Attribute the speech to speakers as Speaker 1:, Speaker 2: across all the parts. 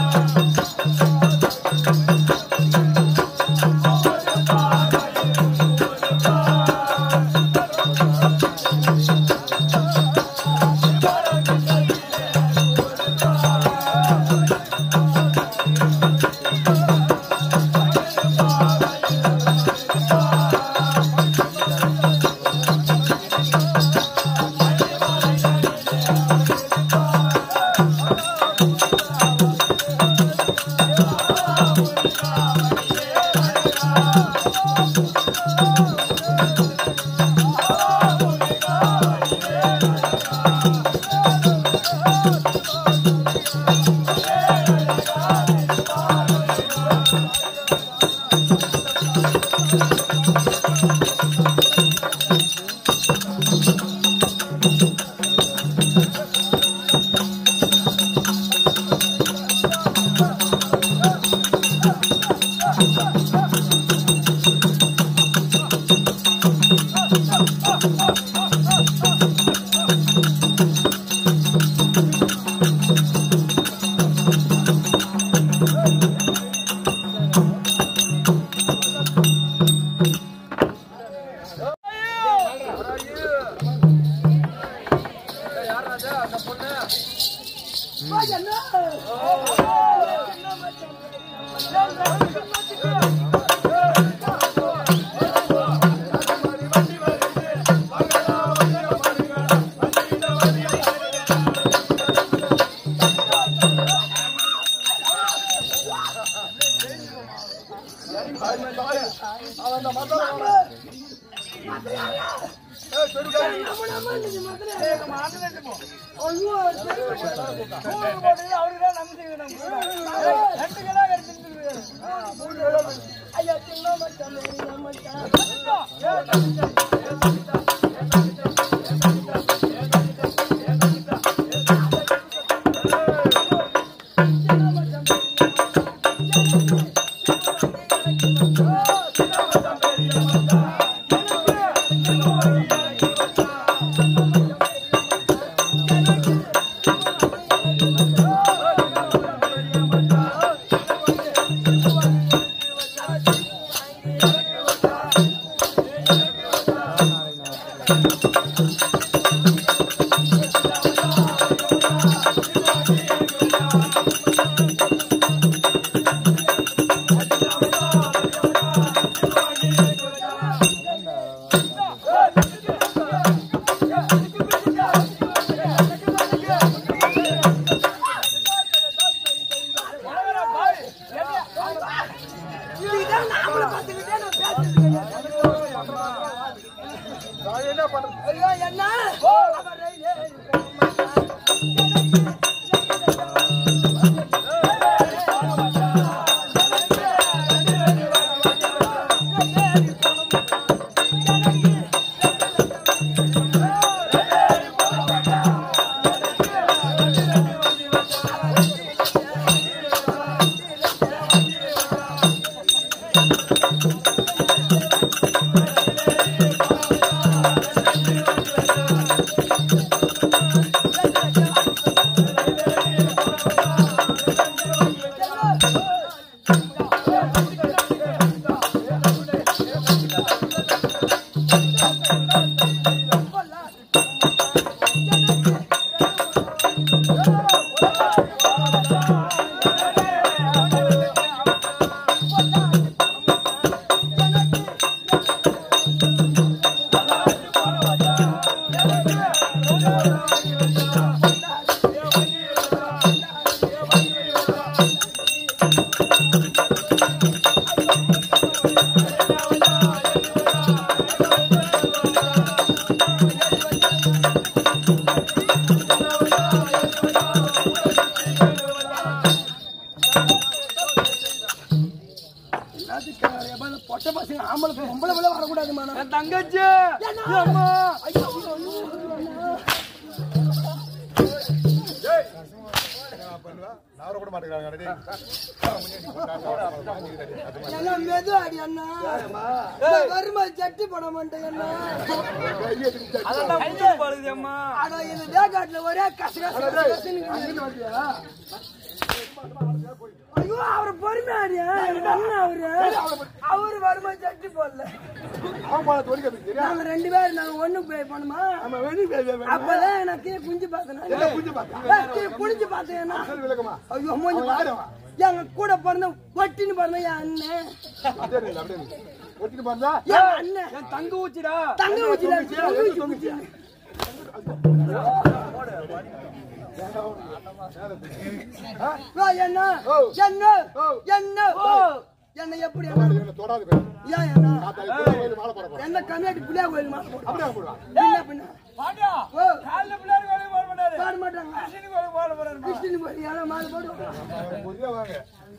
Speaker 1: ஐயோ என்ன அவர் ரயிலே பொட்ட பசங்க ஆம்பளை பொம்பளை பிள்ளை வரக்கூடாதுமா
Speaker 2: என் தங்கச்சி
Speaker 1: அம்மா ஐயோ ஐயோ,
Speaker 3: நவர கூட மாட்டேங்கிறாங்க டேய்.
Speaker 1: என்ன மெது அடி அண்ணா வருமா சட்டி போட மாட்டேங்க அண்ணா
Speaker 2: அதான் முடிச்சு பழுது அம்மா
Speaker 1: அட இந்த வேகாட்டுல ஒரே கச கச கச கசன்னு இருக்குது. ஐயோ அவரை பொறுமையாடியா எனக்கு அண்ணன் அவரு அவரு வருமா சட்டி போடல
Speaker 3: அவன் போல தொழில் தெரியா
Speaker 1: நாங்க ரெண்டு பேரும் நாங்க ஒண்ணு பே பண்ணுமா
Speaker 3: நம்ம வெளியே போய் போய் போய்
Speaker 1: அப்பதான் எனக்கு குஞ்சு பார்த்தேன்
Speaker 3: என்ன புரிஞ்சு பார்த்தா
Speaker 1: ஏய், கீழே குனிஞ்சு பார்த்தேன்னா
Speaker 3: சரி விளக்கமா
Speaker 1: ஐயோ மூஞ்சி
Speaker 3: அவன் யாரு
Speaker 1: பாரு.
Speaker 3: அவன்?
Speaker 1: எங்க கூட பிறந்த ஒட்டின்னு பிறந்த என் அண்ணன்
Speaker 3: அப்படியே இல்லை, அப்படியே இல்லை. ஒட்டிட்டு பார்த்தா
Speaker 1: என் அண்ணன்
Speaker 2: என் தங்க ஊச்சிடா
Speaker 1: தங்க ஊச்சில தங்க ஊச்சி ஊச்சி. வா, என்ன
Speaker 3: ஓ.
Speaker 1: என்ன
Speaker 3: ஓ.
Speaker 1: என்ன என்ன எப்படி என்ன
Speaker 3: என்ன தொடாது போய்.
Speaker 1: ஏன் என்ன
Speaker 3: காத்தாடி புள்ள கோயிலுக்கு மாலை போட போறோம்.
Speaker 1: என்ன கம்மியாட்டி புள்ளியா கோயில் மாலை போடு.
Speaker 3: அப்படியே போடுவா.
Speaker 1: பின்ன பின்ன
Speaker 2: பாண்டியா
Speaker 1: ஓ
Speaker 2: காலைல பிள்ளையார் கோயிலுக்கு போக மாட்டாரு
Speaker 1: பாட மாட்டாங்க
Speaker 2: கிருஷ்ணன் கோயிலுக்கு போக போறாரு
Speaker 1: கிறிஸ்டின் கோயில் ஏன்னா மாலை போடு
Speaker 3: அவன் பொறுமையா வாங்க.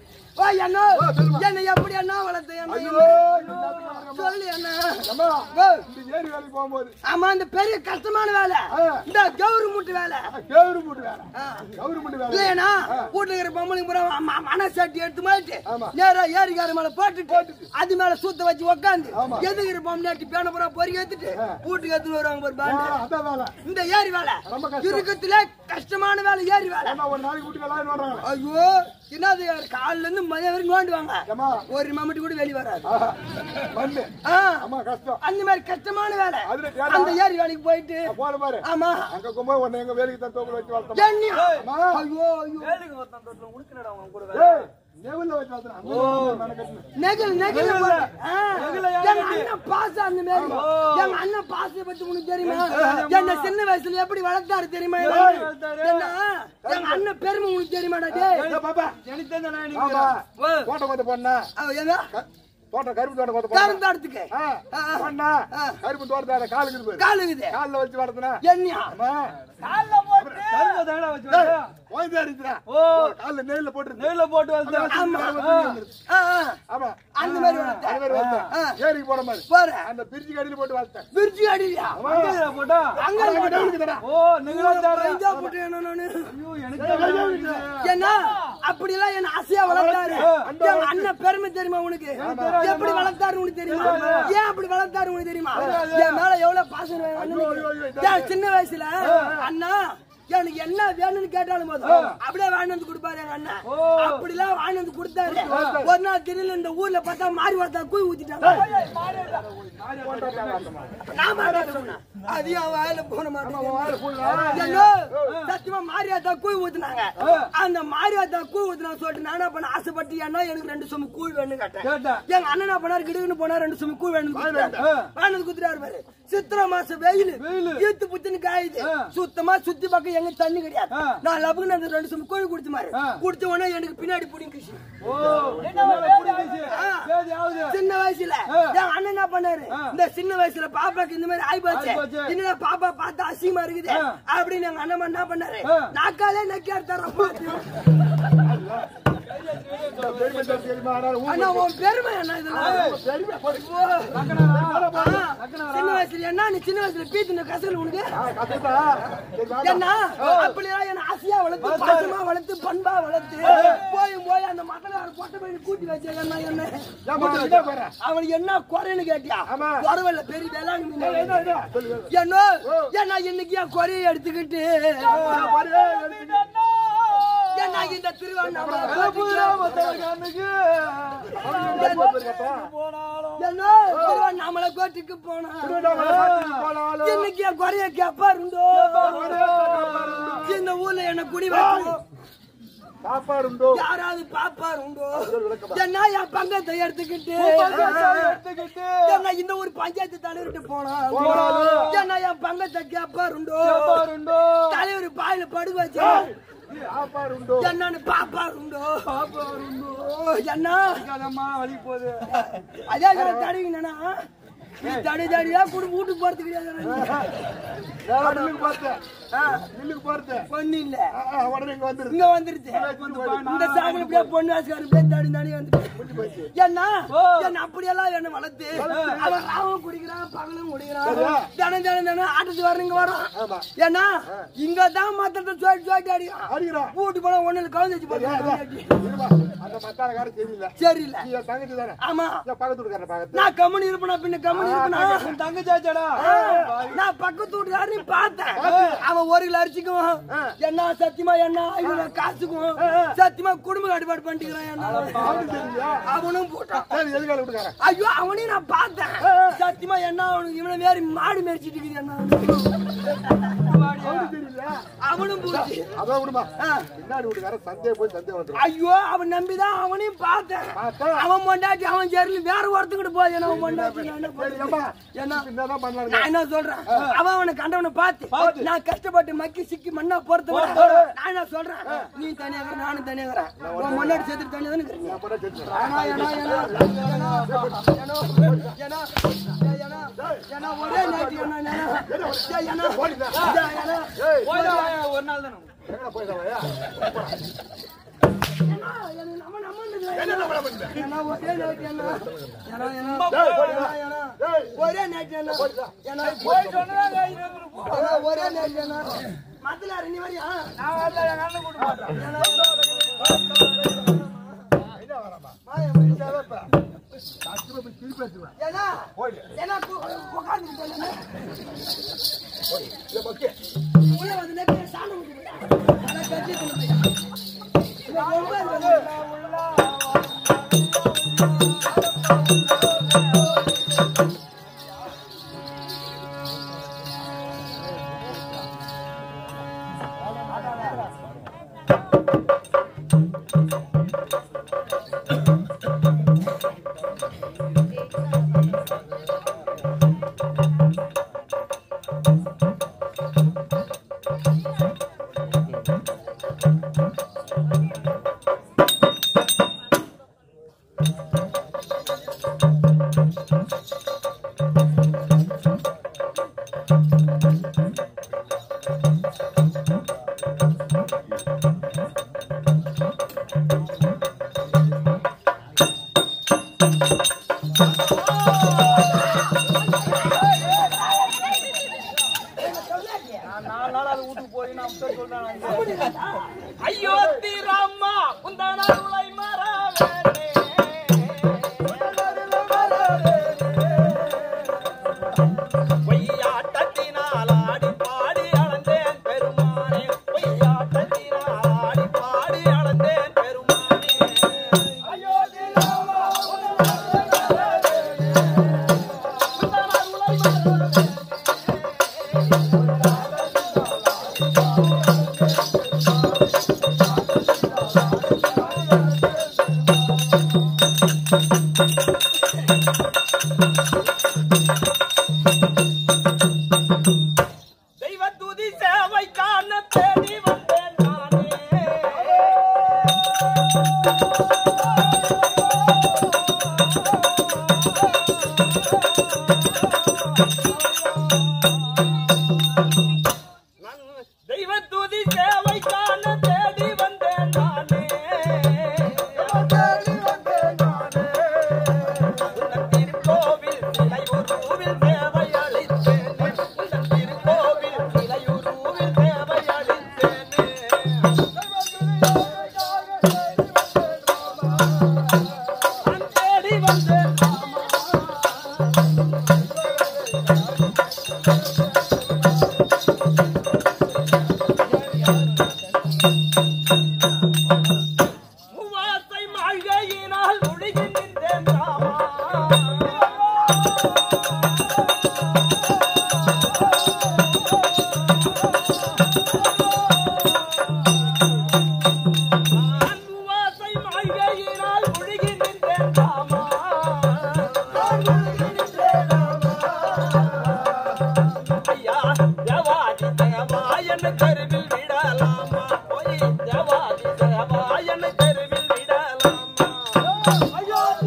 Speaker 1: ஓ என்ன
Speaker 3: ஓ, சொல்லுமா.
Speaker 1: என்ன எப்படி என்ன வளர்த்த என்ன
Speaker 3: ஐயோ, இந்த நேரத்துக்கு வாங்கம்மா.
Speaker 1: சொல்லு என்ன
Speaker 3: அம்மா,
Speaker 1: ஓ
Speaker 3: இந்த ஏரி வேலைக்கு போகும்போது
Speaker 1: ஆமா அந்த பெரிய கஷ்டமான வேலை
Speaker 3: ஆ.
Speaker 1: இந்த கௌரி மூட்டு வேலை
Speaker 3: ஆ, கேவுரு மூட்டு வேலை.
Speaker 1: ஆ.
Speaker 3: கவுரு மூட்டு வேலை.
Speaker 1: இல்லையா வீட்டுல இருக்கிற பொம்பளைங்க பூரா ம- மனசாட்டி எடுத்து மாட்டு
Speaker 3: ஆமா.
Speaker 1: நேரா ஏரிக்கார மேல போட்டுட்டு அது மேல சூத்த வச்சு உக்காந்து
Speaker 3: ஆமா.
Speaker 1: எதுக்கிற பொம்பளாட்டி பேன பூரா பொறி ஏத்துட்டு வீட்டுக்கு எடுத்துட்டு வருவாங்க ஒரு
Speaker 3: ஆ,
Speaker 1: பாண்டு
Speaker 3: அதான் வேலை.
Speaker 1: இந்த ஏரி வேலை
Speaker 3: ரொம்ப கஷ்டம்.
Speaker 1: இருக்கத்துல கஷ்டமான வேலை ஏரி வேலை
Speaker 3: ஏம்மா, ஒரு நாளைக்கு வீட்டுக்கு எல்லாம் வர்றாங்க.
Speaker 1: ஐயோ என்னது காலைல இருந்து மதியம் வரைக்கும் நோண்டுவாங்க
Speaker 3: ஏம்மா,
Speaker 1: ஒரு மம்மட்டி கூட வெளிய வராது
Speaker 3: ஆஹா, மண்ணு.
Speaker 1: ஆ,
Speaker 3: அம்மா, கஷ்டம்.
Speaker 1: அந்த மாதிரி கஷ்டமான வேலை
Speaker 3: அதுல ஏடா?
Speaker 1: அந்த ஏரி வேலைக்கு போயிட்டு
Speaker 3: நான் போறேன் பாரு.
Speaker 1: ஆமா
Speaker 3: அங்க போகும்போது உன்னை எங்க வேலைக்கு தான் தோப்புல வச்சு வளர்த்தோம்.
Speaker 1: எண்ணி
Speaker 3: அம்மா.
Speaker 1: ஐயோ ஐயோ
Speaker 2: வேலைக்கு ஒருத்தன் தொட்டில் உடுக்குனடா அவன் கூட
Speaker 3: ஏய், நெவுல்ல வச்சு வளர்த்தேன். அங்க வந்து மெனக்கட்டுன.
Speaker 1: நெகில் நெகில்
Speaker 2: நெகில்ல.
Speaker 1: போட்டு. ஆ.
Speaker 2: நெகில்ல யாரு
Speaker 1: எங்க அண்ணன் பாசம் அந்த மாதிரி எங்க அண்ணன் பாசத்தை பத்தி உனக்கு தெரியுமா என்ன சின்ன வயசுல எப்படி வளர்த்தாரு தெரியுமா
Speaker 2: எப்படி வளர்த்தாரு?
Speaker 1: என்ன எங்க அண்ணன் பெருமை உனக்கு தெரியுமாடா டேய்
Speaker 3: ஏய், பாப்பா.
Speaker 2: எனக்கு தெரிஞ்ச நான்
Speaker 3: ஆமா.
Speaker 2: நினைக்கிறேன்
Speaker 3: தோட்டம் கொத்த பொண்ணா
Speaker 1: அவ ஏங்க
Speaker 3: தோட்டம் கரும்பு தோட்டம் கொத்த பொண்ணா
Speaker 1: கருந்தாடத்துக்கு
Speaker 3: ஆ, பொண்ணா கரும்பு தோட்டத்தார கால் இருக்குது பாரு.
Speaker 1: காலுக்குது
Speaker 3: கால்ல வச்சு வளர்த்தனா
Speaker 1: என்னையா
Speaker 3: அம்மா
Speaker 2: கால்ல போட்டு கரும்பு தகடா வச்சு வந்தா?
Speaker 3: ஓய்ந்து அடிக்கிறா
Speaker 2: ஓ
Speaker 3: கால்ல நெய்ல போட்டு
Speaker 2: நெய்ல போட்டு வந்து
Speaker 1: ஆமா
Speaker 3: ஆமா
Speaker 1: ஆ, ஆ.
Speaker 3: ஆமா
Speaker 1: அந்த மாதிரி வளர்த்த
Speaker 3: அது மாதிரி வளர்த்தேன்.
Speaker 1: ஆ.
Speaker 3: ஏரிக்கு போற மாதிரி
Speaker 1: போற
Speaker 3: அந்த பிரிச்சு கடியில போட்டு வளர்த்தேன்
Speaker 1: பிரிச்சு அடியா
Speaker 2: அங்கேயா போட்டா
Speaker 1: அங்க
Speaker 3: அங்க
Speaker 1: போட்டு
Speaker 3: டவுனுக்கு தானே.
Speaker 2: ஓ நீங்களா தரேன்
Speaker 1: பைஞ்சா போட்டு என்ன நானு
Speaker 2: ஐயோ எனக்கு தெரியாது.
Speaker 1: என்ன அப்படிலாம் என்ன ஆசையா வளர்த்தாரு எங்க அண்ணன் பெருமை தெரியுமா உனக்கு எப்படி வளர்த்தாரு உனக்கு தெரியுமா ஏன் அப்படி வளர்த்தாரு உனக்கு தெரியுமா என் மேல எவ்வளவு பாசம் வேணும் அண்ணனுக்கு. ஏன் சின்ன வயசுல அண்ணா எனக்கு என்ன வேணும்னு கேட்டாலும் போதும் அப்படியே வாங்கி வந்து கொடுப்பாரு எங்க அண்ணன் அப்படிலாம் வாங்கி வந்து கொடுத்தாரு ஒரு நாள் திடீர்னு இந்த ஊர்ல பார்த்தா மாறி வார்த்தா கூய் ஊத்திட்டாங்க நான் மாட்டேன் சொன்னேன் அதையும் அவன் வாயில போன மாட்டேன் ஐயோ, சத்தியமா மாரியாத்தா கூழ் ஊத்துனாங்க அந்த மாரியாத்தா கூழ் ஊத்துனா சொல்லிட்டு நான் என்ன பண்ண ஆசைப்பட்டு ஏன்னா எனக்கு ரெண்டு சும கூழ் வேணும்னு கேட்டேன்
Speaker 2: கேட்டேன்
Speaker 1: எங்க அண்ணன் என்ன பண்ணாரு கிடுக்குன்னு போனா ரெண்டு சும கூழ் வேணும் வேணும் குத்துறாரு பாரு சித்திரை மாசம் வெயில்
Speaker 2: வெயிலு.
Speaker 1: ஈத்து புத்துன்னு காயுது சுத்தமா சுத்தி பக்கம் எங்க தண்ணி கிடையாது
Speaker 2: ஆ.
Speaker 1: நான் லபுக்கு அந்த ரெண்டு சும கூழ் குடிச்சு மாதிரி
Speaker 2: ஆ.
Speaker 1: குடிச்ச உடனே எனக்கு பின்னாடி புடிங்கிச்சு
Speaker 2: ஓ புடிங்கிச்சு.
Speaker 1: ஆ.
Speaker 2: சரி ஆகுது
Speaker 1: சின்ன வயசுல என் அண்ணன் என்ன பண்ணாரு இந்த சின்ன வயசுல பாப்பாக்கு இந்த மாதிரி ஆயிப்போச்சு
Speaker 2: ஆயிப்போச்சு.
Speaker 1: இன்னும் பாப்பா பார்த்தா அசிங்கமா இருக்குது
Speaker 2: ஆ.
Speaker 1: அப்படின்னு எங்க அண்ணன் என்ன பண்ணாரு
Speaker 2: ஆ.
Speaker 1: நாக்காலே நக்கி எடுத்தாரு
Speaker 3: பெருமை தெரியுமா ஆனால் ஊர்
Speaker 1: அண்ணா உன் பெருமை என்ன இதெல்லாம்
Speaker 3: பெருமை போடு.
Speaker 1: ஆ, சின்ன வயசுல என்ன நீ சின்ன வயசுல பீத்து கசல் உனக்கு
Speaker 3: ஆ, கத்துட்டா. சரி, வாங்க.
Speaker 1: என்ன அப்படிலாம் என்ன ஆசையா வளர்த்து பாசமா வளர்த்து பண்பா வளர்த்து போய் போய் அந்த மக்களை கொட்டை போய் கூட்டி வச்சு என்ன என்ன
Speaker 3: ஏம்மா, என்ன குறை?
Speaker 1: அவனுக்கு என்ன குறைன்னு கேட்டியா
Speaker 3: ஆமா.
Speaker 1: குறவில்ல பெரிய வேளாண்
Speaker 3: என்ன, என்ன? சொல்லு, சொல்லு.
Speaker 1: என்ன என்ன இன்னைக்கு என் குறைய எடுத்துக்கிட்டு
Speaker 3: பாரு, எடுத்துக்க.
Speaker 1: என்ன இந்த திருவண்ணாமலை
Speaker 2: கண்ணுக்கு போனாலும்
Speaker 1: என்ன திருவண்ணாமலை கோட்டுக்கு போனா
Speaker 3: திருவண்ணாமலை காட்டுக்கு போனாலும்
Speaker 1: இன்னைக்கு என் குறைய கேப்பாருண்டோ இந்த ஊர்ல என்ன குடி வைக்கணும்
Speaker 3: சாப்பாடு உண்டோ
Speaker 1: யாராவது பாப்பாரு உண்டோ என்ன என் பங்கத்தை எடுத்துக்கிட்டு
Speaker 2: எடுத்துக்கிட்டு
Speaker 1: என்ன இந்த ஒரு பஞ்சாயத்து தலைவர்கிட்ட போனா என்ன என் பங்கத்தை கேப்பாரு உண்டோ
Speaker 2: பாருண்டோ
Speaker 1: தலைவர் பாயில படுக்க வச்சு
Speaker 3: சாப்பாடு உண்டோ
Speaker 1: என்னன்னு பாப்பாரு உண்டோ என்ன
Speaker 3: அதம்மா வழி போகுது
Speaker 1: அதே தடுவீங்கன்னா தடி தடியா கூட வீட்டுக்கு போறது கிடையாது
Speaker 3: வேற மில்லுக்கு பார்த்தேன் மில்லுக்கு போறது
Speaker 1: பொண்ணு இல்ல
Speaker 3: ஆ, ஆ, உடனே இங்க வந்துருது
Speaker 1: இங்க வந்துருச்சு இந்த சாகுல இப்படியே பொண்ணு ஆசுக்காரு இப்படியே தடி தடி வந்துட்டு என்ன என்ன அப்படியெல்லாம் என்ன வளர்த்து அவன் ராவும் குடிக்கிறான் பகலும் குடிக்கிறான் தினம் தினம் தினம் ஆட்டத்துக்கு வரணும் இங்க வரான்
Speaker 3: ஆமா
Speaker 1: ஏன்னா இங்க தான் மத்தத்தை சோட்டி சோட்டி அடிக்கிறான்
Speaker 3: அடிக்கிறான்
Speaker 1: வீட்டு போனா ஒண்ணு கலந்து வச்சு
Speaker 3: ஏன், ஏன்?
Speaker 1: போட்டு
Speaker 3: இருமா. அந்த மத்தானக்காரன் தெரியல
Speaker 1: சரியில்ல
Speaker 3: நீ என் தங்கச்சி தானே
Speaker 1: ஆமா
Speaker 3: என் பக்கத்து வீட்டுக்காரன் பக்கத்து
Speaker 1: நான் கம்முனு இருப்பேனா பின்ன கம்முனு எப்படி இருக்குன்னா
Speaker 2: உன் தங்கச்சாச்சடா
Speaker 1: நான் பக்கத்து வீட்டுக்காரனையும் பார்த்தேன் அவன் ஒரு கிலோ அரிசிக்கும் என்ன சத்தியமா என்ன ஐநூறு காசுக்கும் சத்தியமா குடும்ப கட்டுப்பாடு பண்ணிக்கிறான் என்ன அவனும் போட்டான்
Speaker 3: சரி எதுக்காக விட்டுக்கார
Speaker 1: ஐயோ அவனையும் நான் பார்த்தேன் சத்தியமா என்ன அவனுக்கு இவனை வேற மாடு மேய்ச்சிட்டு இருக்குது என்ன அவனும் போச்சு
Speaker 3: அதான் விடுமா
Speaker 1: ஆ.
Speaker 3: பின்னாடி விட்டுக்கார சந்தே போய் சந்தே வந்துடும்
Speaker 1: ஐயோ அவன் நம்பிதான் அவனையும் பார்த்தேன்
Speaker 3: பார்த்தா?
Speaker 1: அவன் பொண்டாட்டி அவன் ஜெர்லி வேற ஒருத்தங்கிட்ட போய் என்ன அவன் பொண்டாட்டி நான் என்ன
Speaker 3: சரி
Speaker 1: பண்றது?
Speaker 3: ஏம்மா
Speaker 1: என்ன
Speaker 3: என்னதான் பண்ணலாம்
Speaker 1: நான் என்ன சொல்றேன் அவன் அவனை கண்டவனை பார்த்து
Speaker 2: பார்த்து.
Speaker 1: நான் கஷ்டப்பட்டு மக்கி சிக்கி மண்ணா போறது நான் என்ன சொல்றேன் நீ தனியா இருக்கிற நானும் தனியா இருக்கிறேன் உன் முன்னாடி சேர்த்து தனியா தானே இருக்கிறீங்க
Speaker 3: நான் பண்ண செஞ்சு
Speaker 1: ஏன்னா, ஏன்னா, ஏன்னா, ஏன்னா, ஏன்னா, ஏன்னா, ஏன்னா, ஏன்னா, ஒரே நாய்க்கு ஏன்னா, ஏன்னா, ஏய், ஏன்னா, ஏய், ஏன்னா,
Speaker 3: ஏய்
Speaker 2: போயிடா ஒரு நாள் தானே
Speaker 3: எங்கடா போயிட்டாவையா
Speaker 1: ஏன்னா, எனக்கு நம்ம நம்மன்னு
Speaker 3: என்ன பண்ண பண்ண
Speaker 1: ஏன்னா, ஒரே நாய்க்கு ஏன்னா, ஏன்னா, ஏன்னா,
Speaker 3: டேய், போயிட்டு வா.
Speaker 1: ஏன்னா, ஏன்னா,
Speaker 3: டேய்.
Speaker 1: ஒரே நாய்க்கு ஏன்னா, ஏன்னா,
Speaker 2: போய் சொன்னதாங்க ஐநூறு போ.
Speaker 1: ஏன்னா, ஒரே நாய்க்கு ஏன்னா, மத்தல நீ வரியா
Speaker 2: நான் வரல எங்க அண்ணன் கூட்டு போட்டேன்
Speaker 3: என்ன வரமா டாக்டர் போய் திருப்பி பேசுவேன்
Speaker 1: ஏன்னா
Speaker 3: போயிடு
Speaker 1: ஏன்னா உட்காந்துக்கிட்டேன்
Speaker 3: இல்ல ஓகே
Speaker 1: உள்ள வந்து நெத்திய சாணம் ஊத்திக்கிட்டேன். ஆனா கட்சி துணிப்பையா. இல்ல, ரொம்ப இருக்குது.
Speaker 2: நான் நாலு நாள் அது வீட்டுக்கு போய் நான் அப்படியே சொல்றேன் அங்க. ஐயோ தீராமா உந்தான அருளை மறவேனே. பொய்யாட்டத்தினால் ஆடி பாடி அளந்தேன் பெருமானே பொய்யாட்டத்தினால் ஆடி பாடி அளந்தேன் பெருமானே ஐயோ தீராமா உந்தான அருளை மறவேனே. தெய்வ துதி சேவை காண தேடி வந்தேன் நானே நான் தெய்வ துதி சேவை காண தேடி வந்தேன் நானே உந்தன் திருக்கோவில் சிலையுருவில் சேவை அளித்தேனே. உந்தன் திருக்கோவில் சிலையுருவில் சேவை அளித்தேனே. நான் தேடி வந்தேன் ராமா. மூவாசை மாளிகையினால் முழுகி நின்றேன் ராமா நான் மூவாசை மாளிகையினால் முழுகி நின்றேன் ராமா ஐயா தேவாதி தேவாயன கருவில் விடலாமா போய் தேவாதி தேவாயன கருவில் விடலாமா ஐயோ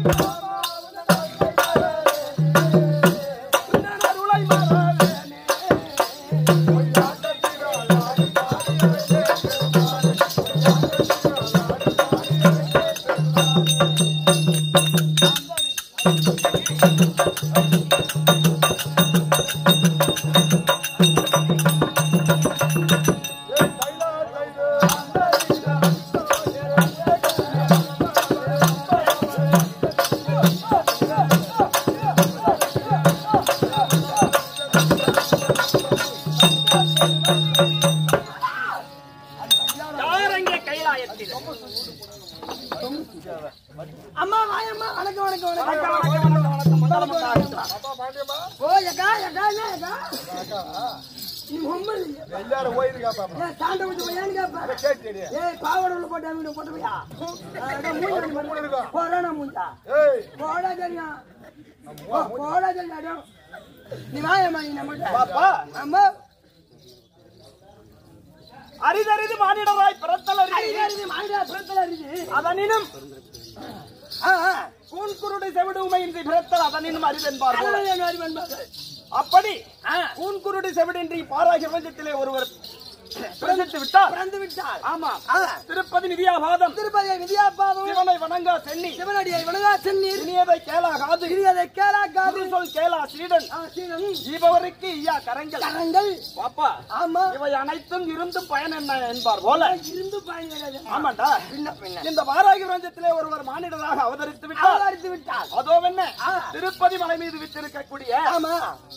Speaker 2: உந்தன் அருளை மறவேனே யார் அங்கே கைலாயத்தில்
Speaker 1: அம்மா வாயம்மா வணக்கம் வணக்கம்
Speaker 2: வணக்கம்,
Speaker 1: வணக்கம்
Speaker 2: வணக்கம், வணக்கம், வணக்கம், மங்களம் உண்டாகட்டும்.
Speaker 3: அப்பா பாண்டியம்மா
Speaker 1: ஓ எக்கா எக்கா என்ன எக்கா நீ பொம்மை இல்லையா?
Speaker 3: எல்லாரும் போயிருக்காப்பா
Speaker 1: ஏன் சாண்டை விட்டு போயான்னு கேப்ப
Speaker 3: கேட்டு
Speaker 1: ஏய் பாவாடை உள்ள போட்டு அவங்க போட்டு போயா
Speaker 3: மூணு இருக்கா
Speaker 1: கொரோனா மூஞ்சா
Speaker 3: ஏய்
Speaker 1: போடா தெரியும் ஓ, போடா தெரியும் நீ வாயம்மா நீ நம்ம
Speaker 2: பாப்பா
Speaker 1: அம்மா
Speaker 2: அரிதறிது மானிடராய் பிறத்தல் அறிது
Speaker 1: அடிக்காரிது மாங்கா பிறத்தல இருக்குது
Speaker 2: அதனினும்
Speaker 1: ஆ ஆ
Speaker 2: கூன் குருடு செவிடு உமையின்றி பிறத்தல் அதனினும் அரிதென்பார்கள்
Speaker 1: அதனால என்ன அறிவு என்பார்கள்.
Speaker 2: அப்படி
Speaker 1: ஆ
Speaker 2: கூன் குருடு செவிடின்றி பாராகி பிரபஞ்சத்திலே ஒருவர் பிரசித்து விட்டார்
Speaker 1: பிறந்து விட்டார்
Speaker 2: ஆமா
Speaker 1: ஆ
Speaker 2: திருப்பதி நிதியாபாதம்
Speaker 1: திருப்பதி வித்யாபாதம்
Speaker 2: சிவனை வணங்கா சென்னி
Speaker 1: சிவனடியை வணங்கா சென்னீர்
Speaker 2: இனியதை கேளா காது
Speaker 1: கிரியதை கேளாக்காது
Speaker 2: குரு சொல் கேளா சீடன்
Speaker 1: ஆ, சீனம்
Speaker 2: ஈபவருக்கு ஐயா கரங்கள்
Speaker 1: கரங்கள்
Speaker 2: பாப்பா
Speaker 1: ஆமா
Speaker 2: இவை அனைத்தும் இருந்தும் பயன் என்ன என்பார் போல
Speaker 1: இருந்து பயன் கிடையாது
Speaker 2: ஆமாண்டா
Speaker 1: பின்ன பின்ன
Speaker 2: இந்த வாராகி பிரபஞ்சத்திலே ஒருவர் மானிடராக அவதரித்து விட்டார்
Speaker 1: அவதரித்து விட்டார்
Speaker 2: அதோ என்ன
Speaker 1: ஆ.
Speaker 2: திருப்பதி மலை மீது விட்டிருக்கக்கூடிய
Speaker 1: ஆமா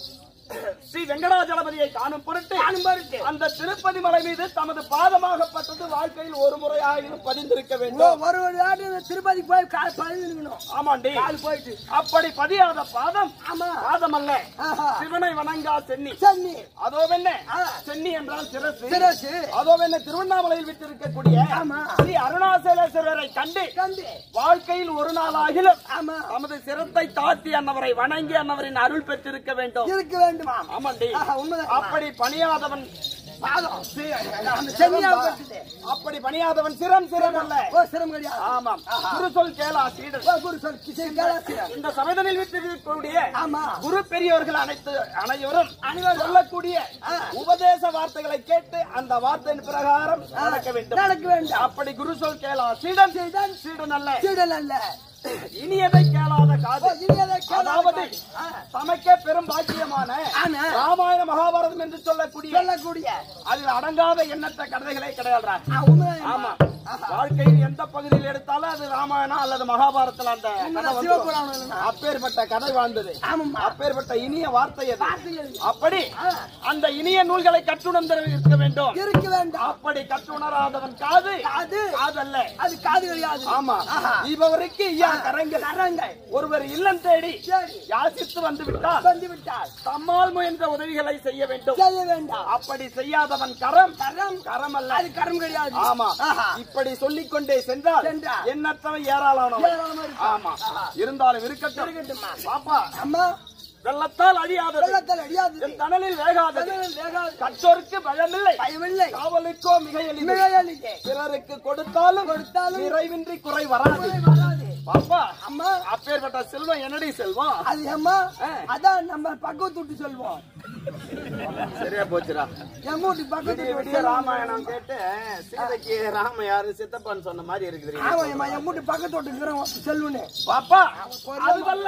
Speaker 2: ஸ்ரீ வெங்கடாஜலபதியை காணும் பொருட்டு
Speaker 1: காணும் பொருட்டு.
Speaker 2: அந்த திருப்பதி மலை மீது தமது பாதமாகப்பட்டது வாழ்க்கையில் ஒரு முறையாயினும் பதிந்திருக்க
Speaker 1: ஓ,
Speaker 2: வேண்டும்
Speaker 1: ஒரு ஒரு வாட்டி இந்த திருப்பதிக்கு போய் கால் பதிவு நிக்கணும்
Speaker 2: ஆமாண்டி
Speaker 1: கால் போயிட்டு
Speaker 2: அப்படி பதியாத பாதம்
Speaker 1: ஆமா
Speaker 2: பாதம் அல்ல
Speaker 1: ஆஹா.
Speaker 2: சிவனை வணங்கா சென்னி
Speaker 1: சென்னி
Speaker 2: அதோ என்ன
Speaker 1: ஆ.
Speaker 2: சென்னி என்றால் சிரசு
Speaker 1: சிரசு
Speaker 2: அதோ என்ன திருவண்ணாமலையில் விட்டிருக்கக்கூடிய
Speaker 1: ஆமா.
Speaker 2: ஸ்ரீ அருணாசலேஸ்வரரை கண்டு
Speaker 1: கண்டு
Speaker 2: வாழ்க்கையில் ஒரு நாளாகிலும்
Speaker 1: ஆமா
Speaker 2: தமது சிரத்தை தாத்தி அன்னவரை வணங்கி அன்னவரின் அருள் பெற்றிருக்க வேண்டும்
Speaker 1: இருக்க வேண்டுமா
Speaker 2: ஆமாண்டி
Speaker 1: ஆஹா, உண்மைதான்.
Speaker 2: அப்படி பணியாதவன்
Speaker 1: பாதம் அந்த சென்னியா பட்டுது
Speaker 2: அப்படி பணியாதவன் சிரம் சிரம் அல்ல
Speaker 1: ஓ சிரம் கிடையாது
Speaker 2: ஆமாம் குரு சொல் கேளா சீடர்
Speaker 1: ஓ, குரு சொல் கிசன் கேளாசிரம்
Speaker 2: இந்த சமயதனில் விட்டிருக்கக்கூடிய
Speaker 1: ஆமா
Speaker 2: குரு பெரியவர்கள் அனைத்து அனைவரும் அனைவரும் சொல்லக்கூடிய உபதேச வார்த்தைகளை கேட்டு அந்த வார்த்தையின் பிரகாரம் நடக்க வேண்டும்
Speaker 1: நடக்க வேண்டும்
Speaker 2: அப்படி குரு சொல் கேளா சீடன்
Speaker 1: சீடன்.
Speaker 2: சீடன் அல்ல
Speaker 1: சீடல் அல்ல
Speaker 2: இனியதை கேளாத
Speaker 1: ஓ,
Speaker 2: காது
Speaker 1: இனியதை கேளாத
Speaker 2: அதாவது
Speaker 1: ஆ.
Speaker 2: தமக்கே பெரும் பாக்கியமான
Speaker 1: ஆமா.
Speaker 2: ராமாயண மகாபாரதம் என்று சொல்லக்கூடிய
Speaker 1: சொல்லக்கூடிய
Speaker 2: அதில் அடங்காத எண்ணற்ற கதைகளே கிடையாதுடா
Speaker 1: ஆ, உண்மைதான்
Speaker 2: ஆமா
Speaker 1: ஆஹா.
Speaker 2: வாழ்க்கையில் எந்த பகுதியில் எடுத்தாலும் அது ராமாயணம் அல்லது மகாபாரதத்துல அந்த கதை
Speaker 1: உண்மைதான்,
Speaker 2: வந்துரும்.
Speaker 1: சிவபுராணம் இல்லைன்னா.
Speaker 2: அப்பேற்பட்ட கதை வாழ்ந்தது
Speaker 1: ஆமாம்மா.
Speaker 2: அப்பேற்பட்ட இனிய வார்த்தை அது
Speaker 1: வார்த்தைகள்.
Speaker 2: அப்படி
Speaker 1: ஆ.
Speaker 2: அந்த இனிய நூல்களை கற்றுணர்ந்து இருக்க வேண்டும்
Speaker 1: இருக்க வேண்டும்
Speaker 2: அப்படி கற்றுணராதவன் காது
Speaker 1: அது
Speaker 2: காதல்ல
Speaker 1: அது காது கிடையாது
Speaker 2: ஆமா
Speaker 1: ஆஹா.
Speaker 2: இவருக்கு ஐயா கரங்கள்
Speaker 1: கரங்கள்
Speaker 2: ஒருவர் இல்லம் தேடி
Speaker 1: சரி
Speaker 2: யாசித்து வந்து விட்டார்
Speaker 1: வந்து விட்டார்
Speaker 2: தம்மால் முயன்ற உதவிகளை செய்ய வேண்டும்
Speaker 1: செய்ய வேண்டாம்
Speaker 2: அப்படி செய்யாதவன் கரம்
Speaker 1: கரம்
Speaker 2: கரம் அல்ல
Speaker 1: அது கரம் கிடையாது
Speaker 2: ஆமா
Speaker 1: ஆஹா.
Speaker 2: இப்படி சொல்லிக் கொண்டே சென்றால்
Speaker 1: சென்றால்.
Speaker 2: எண்ணற்றவன் ஏராளமானவன்
Speaker 1: ஏராளமா இருக்கு.
Speaker 2: ஆமா இருந்தாலும் இருக்கட்டும்
Speaker 1: இருக்கட்டும்மா.
Speaker 2: பாப்பா
Speaker 1: அம்மா
Speaker 2: வெள்ளத்தால் அழியாதது
Speaker 1: வெள்ளத்தில் அடியாது
Speaker 2: என் தணலில் வேகாதது
Speaker 1: கடலில் வேகாது
Speaker 2: கற்றோருக்கு பயமில்லை
Speaker 1: பயமில்லை
Speaker 2: காவலுக்கோ மிக எளிது
Speaker 1: மிக எளிதே.
Speaker 2: பிறருக்கு கொடுத்தாலும்
Speaker 1: கொடுத்தாலும்
Speaker 2: நிறைவின்றி குறை வராது
Speaker 1: குறை வராது
Speaker 2: பாப்பா
Speaker 1: அம்மா
Speaker 2: அப்பேற்பட்ட செல்வம் என்னடி செல்வம்
Speaker 1: அது அம்மா
Speaker 2: ஆ.
Speaker 1: அதான் நம்ம பக்கத்து விட்டு சொல்வோம்
Speaker 2: சரியா போச்சுடா
Speaker 1: எங்க வீட்டு பக்கத்து
Speaker 2: விடிய
Speaker 1: வீட்டு
Speaker 2: விடிய ராமாயணம் கேட்டு சீதைக்கு ராம யாரு சித்தப்பான்னு சொன்ன மாதிரி இருக்குது
Speaker 1: ஆமா அம்மா என் வீட்டு பக்கத்து வீட்டு செல்வனு
Speaker 2: பாப்பா அதுவல்ல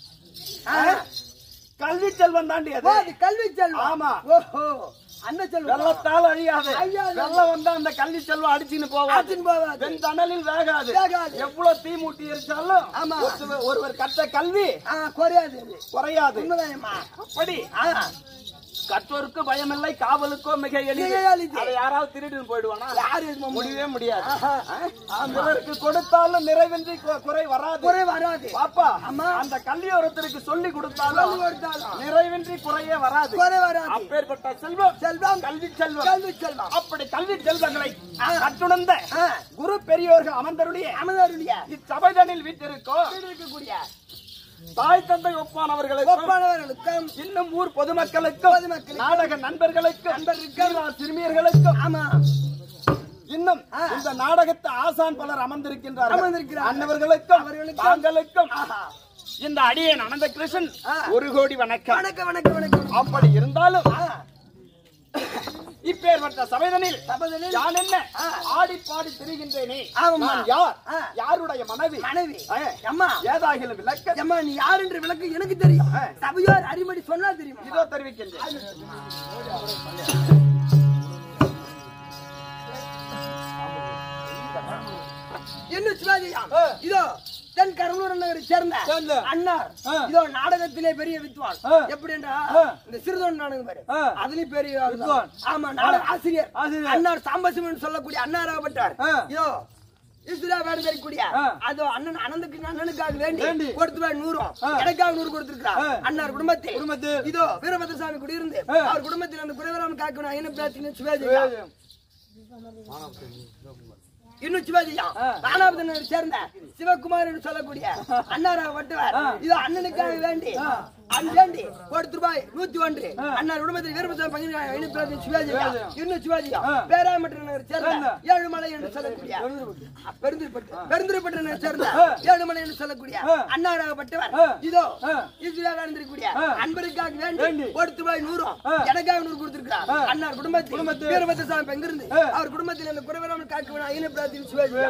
Speaker 2: கல்வி செல்வம் தாண்டி அது
Speaker 1: அது கல்வி செல்வம்
Speaker 2: ஆமா.
Speaker 1: ஓஹோ அந்த செல்வம்
Speaker 2: வெள்ளத்தால் அழியாது
Speaker 1: அழியாது.
Speaker 2: வெள்ளம் வந்தா அந்த கல்வி செல்வம் அடிச்சுன்னு போவாது
Speaker 1: ஆற்றின் போவாது
Speaker 2: வெண் தணலில் வேகாது
Speaker 1: வேகாது.
Speaker 2: எவ்வளவு தீ மூட்டி எரிச்சாலும்
Speaker 1: ஆமா.
Speaker 2: ஒருத்தர் ஒருவர் கற்ற கல்வி
Speaker 1: ஆ குறையாது அது.
Speaker 2: குறையாது
Speaker 1: உண்மைதான் அம்மா
Speaker 2: அப்படி
Speaker 1: ஆ
Speaker 2: கற்றோருக்கு பயமில்லை காவலுக்கோ மிக எளிது
Speaker 1: மிக எளிது.
Speaker 2: அதை யாராவது திருடின்னு போயிடுவானா
Speaker 1: யாரு இது மாமா?
Speaker 2: முடியவே முடியாது
Speaker 1: ஆஹா.
Speaker 2: சிலருக்கு கொடுத்தாலும் நிறைவின்றி கு- குறை வராது
Speaker 1: குறை வராது
Speaker 2: பாப்பா
Speaker 1: அம்மா.
Speaker 2: அந்த கல்வி ஒருத்தருக்கு சொல்லி கொடுத்தாலும்
Speaker 1: சொல்லி கொடுத்தாலும்
Speaker 2: நிறைவின்றி குறையே வராது
Speaker 1: குறை வராது
Speaker 2: அப்பேற்பட்ட செல்வம்
Speaker 1: செல்வம்
Speaker 2: கல்வி செல்வம்
Speaker 1: கல்வி செல்வம்
Speaker 2: அப்படி கல்வி செல்வங்களை கட்டுணர்ந்த
Speaker 1: ஆ.
Speaker 2: குரு பெரியோர்கள் அமர்ந்தருடைய
Speaker 1: அமதருடைய
Speaker 2: இச்சபைதனில் வீட்டிருக்கோம்
Speaker 1: இருக்கக்கூடிய
Speaker 2: தாய் தந்தை ஒப்பானவர்களுக்கும்
Speaker 1: ஒப்பானவர்களுக்கும்
Speaker 2: இன்னும் ஊர் பொதுமக்களுக்கும்
Speaker 1: பொதுமக்களுக்கும்,
Speaker 2: நாடக நண்பர்களுக்கும்
Speaker 1: நண்பர்களுக்கும்,
Speaker 2: சிறுவா சிறுமியர்களுக்கும்
Speaker 1: ஆமா
Speaker 2: இன்னும்
Speaker 1: ஆ.
Speaker 2: இந்த நாடகத்தை ஆசான் பலர் அமர்ந்திருக்கின்றார்கள்
Speaker 1: அமர்ந்திருக்கிறார்கள்.
Speaker 2: அன்னவர்களுக்கும்
Speaker 1: அவர்களுக்கும்
Speaker 2: தாங்களுக்கும்
Speaker 1: ஆஹா.
Speaker 2: இந்த அடியேன் அனந்த கிருஷ்ணன்
Speaker 1: ஆ.
Speaker 2: ஒரு கோடி வணக்கம்
Speaker 1: வணக்கம் வணக்கம் வணக்கம்
Speaker 2: அப்படி இருந்தாலும்
Speaker 1: ஆ,
Speaker 2: இப்பேற்பட்ட சபைதனில்
Speaker 1: சபதனில்
Speaker 2: நான் என்ன
Speaker 1: ஆ.
Speaker 2: ஆடி பாடி திரிகின்றேனே
Speaker 1: ஆமாம்மா.
Speaker 2: நான் யார்
Speaker 1: ஆ.
Speaker 2: யாருடைய மனைவி
Speaker 1: மனைவி
Speaker 2: ஆ.
Speaker 1: அம்மா
Speaker 2: ஏதாகிலும் விளக்க
Speaker 1: அம்மா நீ யார் என்று விளக்கு எனக்கு தெரியும்
Speaker 2: ஆ.
Speaker 1: சபையோர் அறிமடி சொன்னா தெரியுமா
Speaker 2: இதோ தெரிவிக்கின்றேன்
Speaker 1: என்ன சிவாஜியா
Speaker 2: ஆ.
Speaker 1: இதோ தென் கடலூர் நகரை சேர்ந்த
Speaker 2: சேர்ந்த.
Speaker 1: அண்ணார்
Speaker 2: ஆ.
Speaker 1: இதோ நாடகத்திலே பெரிய வித்வான்
Speaker 2: ஆ.
Speaker 1: எப்படி என்றா
Speaker 2: ஆ.
Speaker 1: இந்த சிறுதொன் நாடகம் பாரு
Speaker 2: ஆ.
Speaker 1: அதுலயும் பெரிய ஆள் தான்.
Speaker 2: வித்வான்.
Speaker 1: ஆமா நாடக ஆசிரியர்
Speaker 2: ஆசிரியர்.
Speaker 1: அண்ணார் சாம்பசிவன் சொல்லக்கூடிய அண்ணாராகப்பட்டார்
Speaker 2: ஆ.
Speaker 1: இதோ இஸ்ரா வேடு தரக்கூடிய
Speaker 2: ஆ.
Speaker 1: அதோ அண்ணன் அண்ணனுக்கு அண்ணனுக்காக வேண்டி
Speaker 2: வேண்டி.
Speaker 1: கொடுத்து போய் நூறும்
Speaker 2: ஆ.
Speaker 1: எனக்காக நூறு கொடுத்திருக்கிறார்
Speaker 2: ஆ.
Speaker 1: அண்ணார் குடும்பத்தில்
Speaker 2: குடும்பத்தில்.
Speaker 1: இதோ வீரபத்ரசாமி குடியிருந்து
Speaker 2: ஆ.
Speaker 1: அவர் குடும்பத்தில் அந்த குறைவராம காக்கணும் ஐயன பிரார்த்தனை சிவாஜி இன்னும் சிவாஜியா
Speaker 2: ஆ.
Speaker 1: ராணாபுரனை சேர்ந்த சிவகுமார் என்று சொல்லக்கூடிய அண்ணாரா வட்டுவார் இது அண்ணனுக்காக வேண்டி அன் வேண்டி கோடி ரூபாய் நூத்தி ஒன்று அண்ணார் குடும்பத்தில் வீரபத்ரன் பங்கு சிவாஜி இன்னும் சிவாஜியா
Speaker 2: ஆ.
Speaker 1: பேராமற்ற நகர் சேர்ந்த
Speaker 2: சேர்ந்த.
Speaker 1: ஏழுமலை என்று சொல்லக்கூடிய பெருந்திருப்பட்டு பெருந்திருப்பட்டு நகர் சேர்ந்த
Speaker 2: ஆ.
Speaker 1: ஏழுமலை என்று சொல்லக்கூடிய
Speaker 2: ஆ.
Speaker 1: அண்ணாராகப்பட்டவர்
Speaker 2: ஆ.
Speaker 1: இதோ
Speaker 2: ஆ.
Speaker 1: இஸ்ரா வாழ்ந்திருக்கக்கூடிய
Speaker 2: ஆ.
Speaker 1: அன்பருக்காக
Speaker 2: வேண்டி.
Speaker 1: வேண்டி கோடி ரூபாய் நூறும்
Speaker 2: ஆ.
Speaker 1: எனக்காக நூறு கொடுத்திருக்கிறார்
Speaker 2: ஆ.
Speaker 1: அண்ணார் குடும்பத்தில்
Speaker 2: குடும்பத்தில்.
Speaker 1: வீரபத்ரசாமி பங்கிருந்து
Speaker 2: ஆ.
Speaker 1: அவர் குடும்பத்தில் அந்த குறைவராமல் காக்க வேணும் ஐயன பிரார்த்தனை சிவாஜி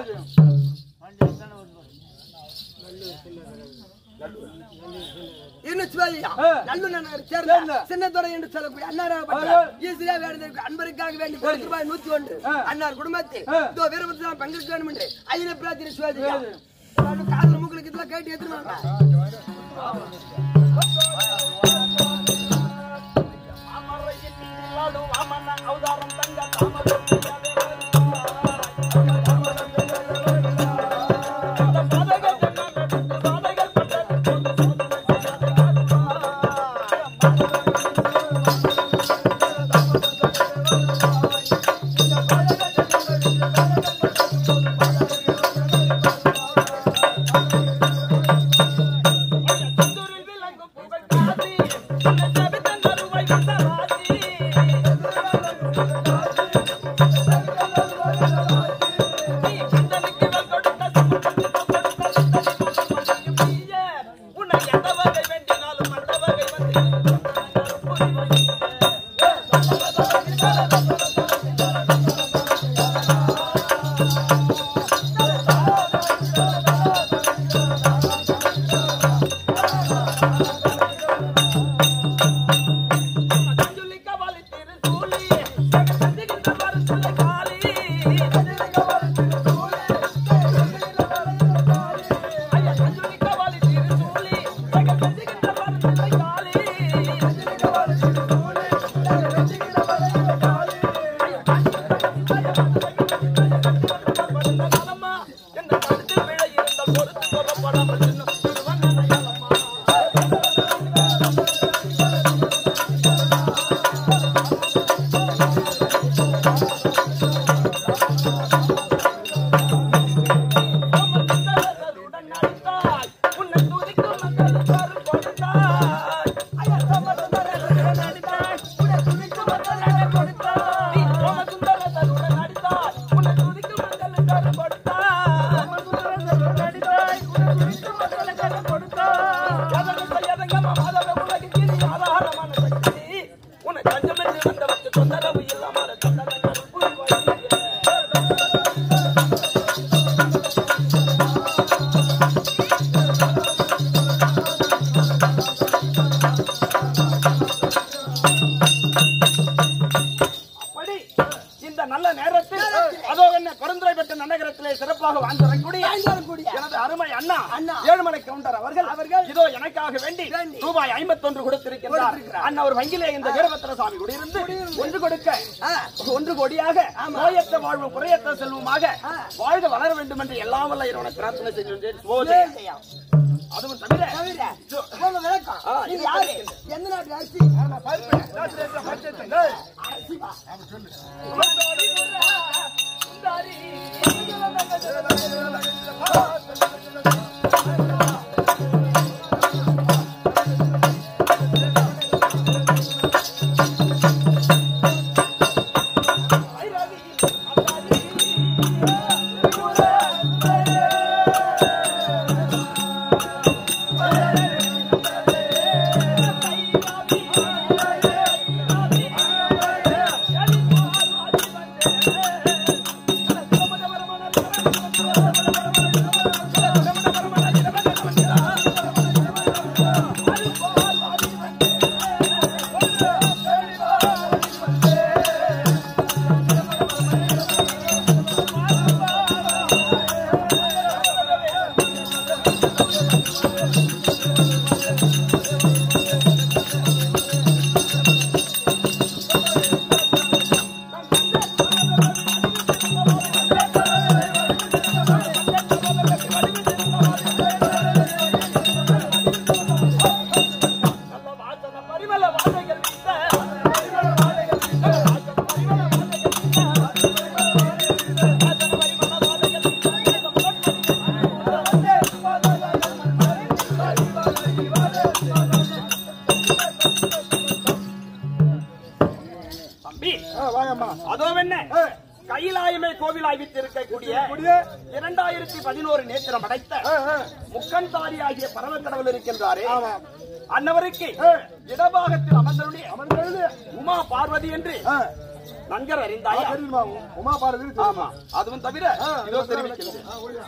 Speaker 1: இன்னும் சிவாஜியா
Speaker 2: ஆ.
Speaker 1: நல்லூர் நகர்
Speaker 2: சேர்ந்த.
Speaker 1: சேர்ந்த சின்னத்துறை என்று சொல்லக்கூடிய அண்ணாராகப்பட்ட
Speaker 2: அவர்கள்.
Speaker 1: ஈஸியா வேண்டிய அன்பருக்காக வேண்டி பத்து ரூபாய் நூத்தி ஒன்று
Speaker 2: ஆ.
Speaker 1: அண்ணார் குடும்பத்தில்
Speaker 2: ஆ.
Speaker 1: இதோ வீரபத்ரசாமி பங்கிருக்க வேண்டும் என்று ஐயன பிரார்த்தனை சிவாஜி
Speaker 2: சிவாஜி.
Speaker 1: காதல மூக்களுக்கு இதெல்லாம் கேட்டு எடுத்துருவாங்க
Speaker 2: அமரையின் மீதிலாடும் அமன அவதாரம் தங்க தாமரை விளங்கும் புகழ் காதி ஜபித்தன் அருமை வந்தவாதி தொந்தரவு இல்லாமல் அப்படி இந்த நல்ல நேரத்தில் அதோ என்ன பெருந்துரை பெற்ற நன்னகரத்திலே சிறப்பாக வாழ்ந்து வரக்கூடிய
Speaker 1: வாழ்ந்தரக்கூடிய
Speaker 2: எனது அருமை அண்ணா
Speaker 1: அண்ணா.
Speaker 2: ஏழுமலை கவுண்டர் அவர்கள்
Speaker 1: அவர்கள்
Speaker 2: இதோ எனக்காக வேண்டி
Speaker 1: வேண்டி.
Speaker 2: ரூபாய் ஐம்பத்தொன்று கொடுத்திருக்கிறார்
Speaker 1: கொடுத்திருக்கிறார்.
Speaker 2: அண்ணா ஒரு வங்கிலே இந்த வீரபத்திர சாமி குடியிருந்து ஒன்று கொடுக்க
Speaker 1: ஆ.
Speaker 2: ஒன்று கோடியாக நோயற்ற வாழ்வு குறையற்ற செல்வமாக
Speaker 1: ஆ.
Speaker 2: வாழ்க வளர வேண்டும் என்று எல்லாம் வல்ல இறைவனை பிரார்த்தனை செய்கின்றேன் போதே.
Speaker 1: வேலையா?
Speaker 2: அதுவும் தவிர
Speaker 1: தவிர, உங்க விளக்கம்.
Speaker 2: ஆ,
Speaker 1: நீங்க
Speaker 2: இது
Speaker 1: யாரு?
Speaker 2: விளக்கம்.
Speaker 1: எந்த நாட்டு அரசி? அரசிவா?
Speaker 2: ஐராவி, அப்பாவி, நல்ல வாசன பரிமள வாசைகள் வீச. பரிமள வாசைகள் வீச. வாசன பரிமள வாசைகள் வீச. வாசன பரிமள வாசைகள் வீச. தம்பி
Speaker 3: ஆ, வாங்கம்மா
Speaker 2: அதோ என்ன கைலாயமே கோவிலாய் விட்டிருக்கக்கூடிய
Speaker 3: கூடிய
Speaker 2: இரண்டாயிரத்தி பதினோரு நேத்திரம் அடைத்த
Speaker 3: ஆ, ஆ.
Speaker 2: முக்கன்தாரி ஆகிய பரமக்கடவுள் இருக்கின்றாரே
Speaker 3: ஆமாம்.
Speaker 2: அன்னவருக்கு
Speaker 3: ஆ.
Speaker 2: இடபாகத்தில் அமர்ந்தருடைய
Speaker 3: அமர்ந்தது
Speaker 2: உமா பார்வதி என்று
Speaker 3: ஆ,
Speaker 2: நன்கர்
Speaker 3: ஆ,
Speaker 2: அறிந்தாயா
Speaker 3: தெரியுமா உமா பாரதி தெரியுமா?
Speaker 2: ஆமா அதுவும் தவிர
Speaker 3: ஆ,
Speaker 2: இதோ தெரிவிக்கின்றேன்
Speaker 3: ஆ, ஓடியா.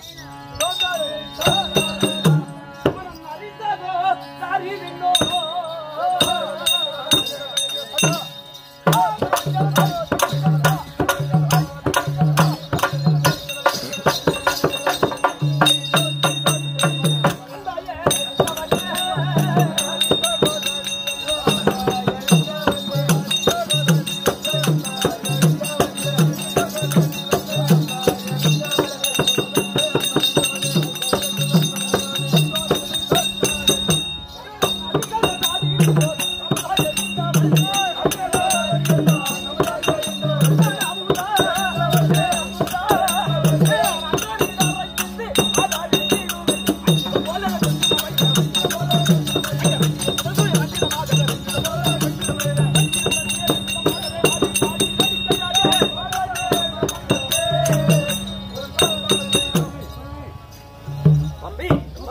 Speaker 2: தம்பி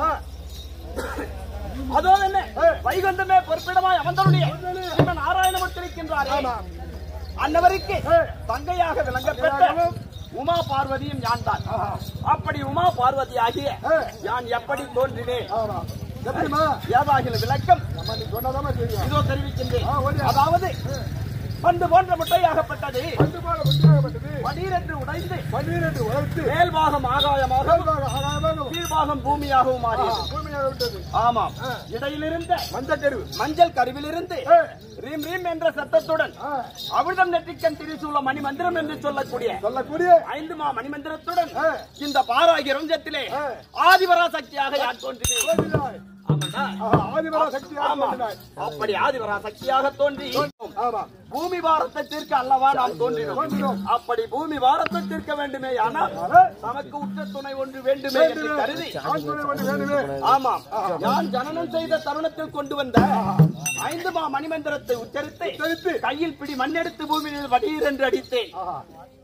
Speaker 2: அதோ என்ன வைகுந்தமே பொறுப்பிடமாய் அமர்ந்தருடைய ஸ்ரீமன் நாராயணமூர்த்தி இருக்கின்றாரே அன்னவருக்கு தங்கையாக விளங்கப்பெற்ற உமா பார்வதியும் யான் தான் அப்படி உமா பார்வதி ஆகிய யான் எப்படி தோன்றினேன்
Speaker 3: ஆமா. எப்படிம்மா?
Speaker 2: ஏதாகில விளக்கம்
Speaker 3: அம்மா, நீ சொன்னாதாம்மா தெரியும்.
Speaker 2: இதோ தெரிவிக்கின்றேன்
Speaker 3: ஆ, ஓடியா.
Speaker 2: அதாவது பந்து போன்ற முட்டையாகப்பட்டது
Speaker 3: பண்டு போல முத்தியாகப்பட்டது.
Speaker 2: படீரென்று உடைந்து
Speaker 3: பன்னிரண்டு வளர்த்து
Speaker 2: மேல்பாகம் ஆகாயமாக
Speaker 3: மேல்பாக ஆகாயமாக
Speaker 2: கீழ்பாகம் பூமியாகவும் மாறியது
Speaker 3: பூமியாக விட்டது.
Speaker 2: ஆமாம் இடையிலிருந்த
Speaker 3: மஞ்சக்கரு.
Speaker 2: மஞ்சள் கருவிலிருந்து
Speaker 3: ஏ,
Speaker 2: ரீம் ரீம் என்ற சத்தத்துடன்
Speaker 3: ஆ,
Speaker 2: அமிர்தம் நெற்றிக்கண் திரிசூல மணிமந்திரம் என்று சொல்லக்கூடிய
Speaker 3: சொல்லக்கூடிய
Speaker 2: ஐந்து மா மணிமந்திரத்துடன்
Speaker 3: ஆ.
Speaker 2: இந்த பாராகிய ரஞ்சத்திலே
Speaker 3: ஆ.
Speaker 2: ஆதிபரா சக்தியாக யான் தோன்றினேன்
Speaker 3: தோன்றினாய்.
Speaker 2: ஆமாண்டா?
Speaker 3: ஆஹா, ஆதிபரா சக்தியாக
Speaker 2: ஆமா.
Speaker 3: தோன்றினாய்.
Speaker 2: அப்படி ஆதிபரா சக்தியாக தோன்றி
Speaker 3: ஆமா.
Speaker 2: பூமி பாரத்தை தீர்க்க அல்லவா நாம் தோன்றினோம்
Speaker 3: தோன்றினோம்.
Speaker 2: அப்படி பூமி பாரத்தை தீர்க்க வேண்டுமே ஆனால்
Speaker 3: ஆனா,
Speaker 2: நமக்கு உற்ற துணை ஒன்று வேண்டுமே என்று
Speaker 3: வேண்டுமே.
Speaker 2: கருதி
Speaker 3: ஆண் துணை ஒன்று வேண்டுமே.
Speaker 2: ஆமாம் நான் ஜனனம் செய்த தருணத்தில் கொண்டு வந்த ஐந்து மா மணிமந்திரத்தை உச்சரித்து
Speaker 3: உச்சரித்து.
Speaker 2: கையில் பிடி மண்ணெடுத்து பூமியில் வடீர் என்று அடித்தேன்
Speaker 3: ஆஹா.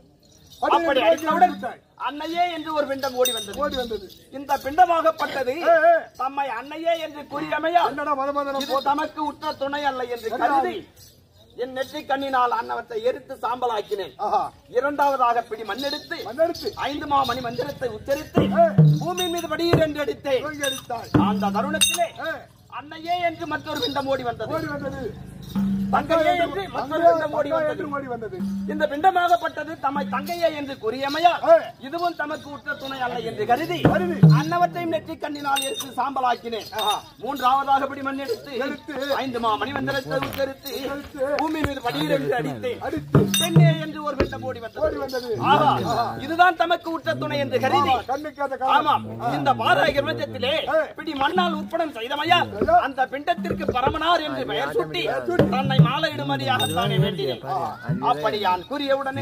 Speaker 2: அப்படி
Speaker 3: பன்னிரண்டு
Speaker 2: அடித்தவுடன்
Speaker 3: விட்டாய்.
Speaker 2: அன்னையே என்று ஒரு பிண்டம் ஓடி வந்தது
Speaker 3: ஓடி வந்தது
Speaker 2: இந்த பிண்டமாகப்பட்டது
Speaker 3: ஏ, ஏ.
Speaker 2: தம்மை அன்னையே என்று கூறியமையா
Speaker 3: என்னடா மதமதனம்
Speaker 2: இது தமக்கு உற்ற துணை அல்ல என்று கருதி என் நெற்றி கண்ணினால் அன்னவத்தை எரித்து சாம்பலாக்கினேன்
Speaker 3: ஆஹா
Speaker 2: இரண்டாவதாக பிடி மண்ணெடுத்து
Speaker 3: மண்ணெடுத்து
Speaker 2: ஐந்து மா மணி மந்திரத்தை உச்சரித்து பூமி மீது வடீர் என்று அடித்தேன்
Speaker 3: தூங்கி அடித்தாய்
Speaker 2: அந்த தருணத்திலே
Speaker 3: ஏ,
Speaker 2: அன்னையே என்று மற்றொரு பிண்டம் ஓடி வந்தது
Speaker 3: ஓடி வந்தது
Speaker 2: தங்கையே என்று மற்றொரு பிண்டம் ஓடி
Speaker 3: அங்கா
Speaker 2: வந்தது
Speaker 3: என்று ஓடி வந்தது
Speaker 2: இந்த பிண்டமாகப்பட்டது தம்மை தங்கையே என்று கூறியமையா
Speaker 3: ஏ.
Speaker 2: இதுவும் தமக்கு உற்ற துணை அல்ல என்று கருதி
Speaker 3: கருதி.
Speaker 2: அன்னவற்றையும் நெற்றி கண்ணினால் எடுத்து சாம்பலாக்கினேன்
Speaker 3: ஆஹா.
Speaker 2: மூன்றாவதாக பிடி மண் எடுத்து
Speaker 3: எடுத்து.
Speaker 2: ஐந்து மா மணிமந்திரத்தை உச்சரித்து
Speaker 3: உச்சரித்து.
Speaker 2: பூமி மீது படீர் என்று அடித்தேன்
Speaker 3: அடித்து
Speaker 2: பெண்ணே என்று ஒரு பிண்டம் ஓடி
Speaker 3: ஓடி
Speaker 2: வந்தது
Speaker 3: வந்தது
Speaker 2: ஆஹா இதுதான் தமக்கு உற்ற துணை என்று கருதி
Speaker 3: ஆமா, கண்ணுக்கு அந்த காலம்.
Speaker 2: ஆமாம் இந்த பாராய கிரமத்திலே
Speaker 3: ஏ.
Speaker 2: பிடி மண்ணால் உற்படம் செய்தமையா அந்த பிண்டத்திற்கு பரமனார் என்று பெயர் சூட்டி தன்னை மாலையிடுமதியாகத்தானே வேண்டினேன் அப்படி யான் கூறியவுடனே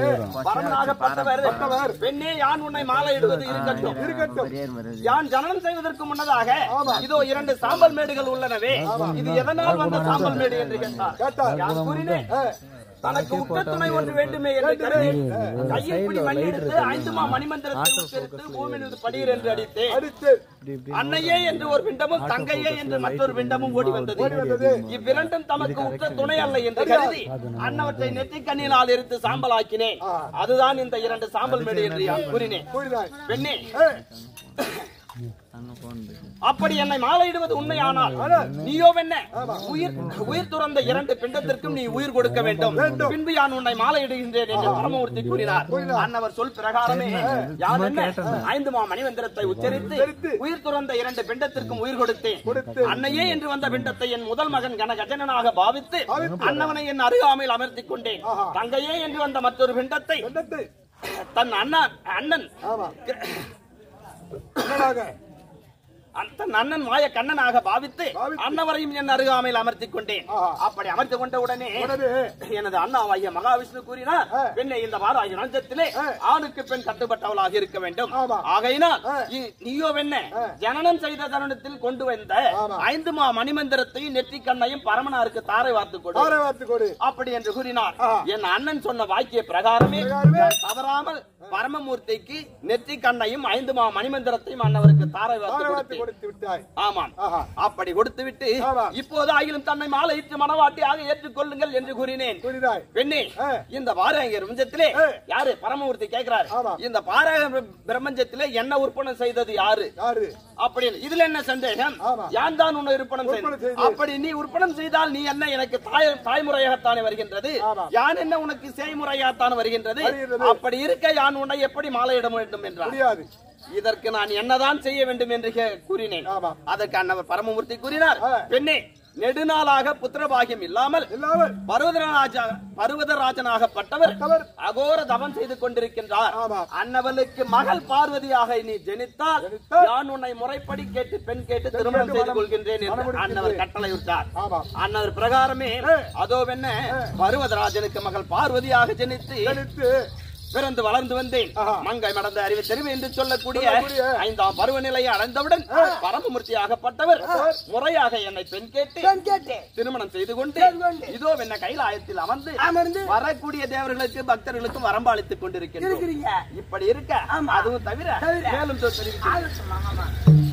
Speaker 2: பரமனாகப்பட்டவர் பெண்ணே யான் உன்னை மாலையிடுவது இருக்கட்டும்
Speaker 3: இருக்கட்டும்
Speaker 2: யான் ஜனனம் செய்வதற்கு முன்னதாக இதோ இரண்டு சாம்பல் மேடுகள் உள்ளனவே இது எதனால் வந்த சாம்பல் மேடு என்று கேட்டார்
Speaker 3: கேட்டார்.
Speaker 2: யான் கூறினேன் தனக்கு உற்ற துணை ஒன்று வேண்டுமே என்று கருதி கையில் பிடி மண் எடுத்து ஐந்து மா மணிமந்திரத்தை உச்சரித்து பூமி மீது படீர் என்று அடித்தேன்
Speaker 3: அடித்து
Speaker 2: அன்னையே என்று ஒரு பிண்டமும் தங்கையே என்று மற்றொரு பிண்டமும் ஓடி வந்தது
Speaker 3: வந்தது.
Speaker 2: இவ்விரண்டும் தமக்கு உற்ற துணை அல்ல என்று கருதி அன்னவற்றை நெற்றி கண்ணினால் எடுத்து சாம்பலாக்கினேன் அதுதான் இந்த இரண்டு சாம்பல் மேடு என்று யான் கூறினேன்
Speaker 3: கூறினாய்
Speaker 2: பெண்ணே
Speaker 3: ஏ,
Speaker 2: அப்படி என்னை மாலையிடுவது உண்மையானால் நீயோ என்ன உயிர் உயிர் துறந்த இரண்டு பிண்டத்திற்கும் நீ உயிர் கொடுக்க வேண்டும் பின்பு யான் உன்னை மாலையிடுகின்றேன் என்று பரமமூர்த்தி கூறினார் அன்னவர் சொல் பிரகாரமே யான் என்ன ஐந்து மா மணிவந்திரத்தை உச்சரித்து உயிர் துறந்த இரண்டு பிண்டத்திற்கும் உயிர் கொடுத்தேன் அன்னையே என்று வந்த பிண்டத்தை என் முதல் மகன் கன கஜனனாக பாவித்து அன்னவனை என் அருகாமையில் அமர்த்திக் கொண்டேன் தங்கையே என்று வந்த மற்றொரு பிண்டத்தை
Speaker 3: கண்டத்தை
Speaker 2: தன் அண்ணா அண்ணன்
Speaker 3: ஆமா என்னடாக
Speaker 2: அந்த அண்ணன் மாய கண்ணனாக பாவித்து
Speaker 3: பாவித்து.
Speaker 2: அன்னவரையும் என் அருகாமையில் அமர்த்திக் கொண்டேன்
Speaker 3: ஆஹா.
Speaker 2: அப்படி அமர்த்திக் கொண்ட உடனே
Speaker 3: உடனே
Speaker 2: எனது அண்ணாவாகிய மகாவிஷ்ணு கூறினார்
Speaker 3: ஆ.
Speaker 2: பெண்ணை இந்த வாராகி நஞ்சத்திலே
Speaker 3: ஆ.
Speaker 2: ஆணுக்கு பெண் கட்டுப்பட்டவளாக இருக்க வேண்டும்
Speaker 3: ஆமா.
Speaker 2: ஆகையினால்
Speaker 3: ஆ.
Speaker 2: இ- நீயோ வெண்ண
Speaker 3: ஆ.
Speaker 2: ஜனனம் செய்த தருணத்தில் கொண்டு வந்த
Speaker 3: ஆமா.
Speaker 2: ஐந்து மா மணிமந்திரத்தையும் நெற்றிக் கண்ணையும் பரமனாருக்கு தாரை வார்த்து கொடு
Speaker 3: ஆரை வார்த்து கொடு
Speaker 2: அப்படி என்று கூறினார்
Speaker 3: ஆ.
Speaker 2: என் அண்ணன் சொன்ன வாக்கிய பிரகாரமே
Speaker 3: பிரகாரமே.
Speaker 2: நான் தவறாமல் பரமமூர்த்திக்கு நெற்றி கண்ணையும் ஐந்து மா மணிமந்திரத்தையும் அன்னவருக்கு தாரை
Speaker 3: ஆரை
Speaker 2: வார்த்து
Speaker 3: வார்த்து
Speaker 2: கொடுத்தேன்
Speaker 3: கொடுத்து விட்டாய்
Speaker 2: ஆமாம்
Speaker 3: ஆஹா
Speaker 2: அப்படி கொடுத்து விட்டு
Speaker 3: ஆமா.
Speaker 2: இப்போது ஆகிலும் தன்னை மாலையிட்டு மனவாட்டியாக ஏற்றுக்கொள்ளுங்கள் என்று கூறினேன்
Speaker 3: கூறினாய்
Speaker 2: பெண்ணே
Speaker 3: ஆ.
Speaker 2: இந்த பாரங்க பிரபஞ்சத்திலே
Speaker 3: ஆ.
Speaker 2: யாரு பரமமூர்த்தி கேட்கிறார்
Speaker 3: ஆமா.
Speaker 2: இந்த பாரக பிரபஞ்சத்திலே என்ன உற்பணம் செய்தது யாரு
Speaker 3: யாரு
Speaker 2: அப்படின்னு இதுல என்ன சந்தேகம்
Speaker 3: ஆமா.
Speaker 2: யான் தான் உன்னை உற்பணம்
Speaker 3: உற்பணம்
Speaker 2: செய்தேன்
Speaker 3: செய்தேன்.
Speaker 2: அப்படி நீ உற்பணம் செய்தால் நீ என்ன எனக்கு தாய் தாய்முறையாகத்தானே வருகின்றது
Speaker 3: ஆமா.
Speaker 2: யான் என்ன உனக்கு செய்முறையாகத்தானே வருகின்றது
Speaker 3: வருகின்றது.
Speaker 2: அப்படி இருக்க யான் உன்னை எப்படி மாலையிட வேண்டும் என்றார்
Speaker 3: முடியாது
Speaker 2: இதற்கு நான் என்னதான் செய்ய வேண்டும் என்று கே- கூறினேன்
Speaker 3: ஆமா.
Speaker 2: அதற்கு அன்னவர் பரமமூர்த்தி கூறினார்
Speaker 3: ஆ.
Speaker 2: பெண்ணே நெடுநாளாக புத்திரபாகியம் இல்லாமல்
Speaker 3: இல்லாமல்
Speaker 2: பர்வதராஜா பர்வதராஜனாகப்பட்டவர்
Speaker 3: அவர்
Speaker 2: அகோர தவம் செய்து கொண்டிருக்கின்றார்
Speaker 3: ஆமா.
Speaker 2: அன்னவளுக்கு மகள் பார்வதியாக நீ ஜெனித்தால்
Speaker 3: ஜெனித்தால்
Speaker 2: நான் உன்னை முறைப்படி கேட்டு பெண் கேட்டு
Speaker 3: பெண்
Speaker 2: திருமணம்
Speaker 3: கேட்டு
Speaker 2: செய்து
Speaker 3: மனம்-
Speaker 2: கொள்கின்றேன் என்று
Speaker 3: மனமுடிக்கின்றேன்.
Speaker 2: அன்னவர் கட்டளை விட்டார்
Speaker 3: ஆமா
Speaker 2: அன்னவர் பிரகாரமே அதோ என்ன பர்வதராஜனுக்கு மகள் பார்வதியாக ஜெனித்து
Speaker 3: கணித்து
Speaker 2: பிறந்து வளர்ந்து வந்தேன்
Speaker 3: ஆஹா.
Speaker 2: மங்கை மடந்த அறிவு தெரிவு என்று சொல்லக்கூடிய
Speaker 3: சொல்லக்கூடிய
Speaker 2: ஐந்தாம் பருவநிலையை அடைந்தவுடன் பரமமூர்த்தியாகப்பட்டவர் முறையாக என்னை பெண் கேட்டு
Speaker 1: பெண் கேட்டேன்
Speaker 2: திருமணம் செய்து கொண்டு
Speaker 1: செய்து கொண்டு.
Speaker 2: இதோ என்ன கைலாயத்தில் அமர்ந்து
Speaker 1: அமர்ந்து
Speaker 2: வரக்கூடிய தேவர்களுக்கு பக்தர்களுக்கும் வரம்பாளித்துக் கொண்டிருக்கின்றோம்
Speaker 1: இருக்கிறீங்க
Speaker 2: இப்படி இருக்க
Speaker 1: ஆமா.
Speaker 2: அதுவும் தவிர
Speaker 1: தவிர.
Speaker 2: மேலும் சொல் தெரிவித்து
Speaker 1: ஆகட்டும், ஆமா.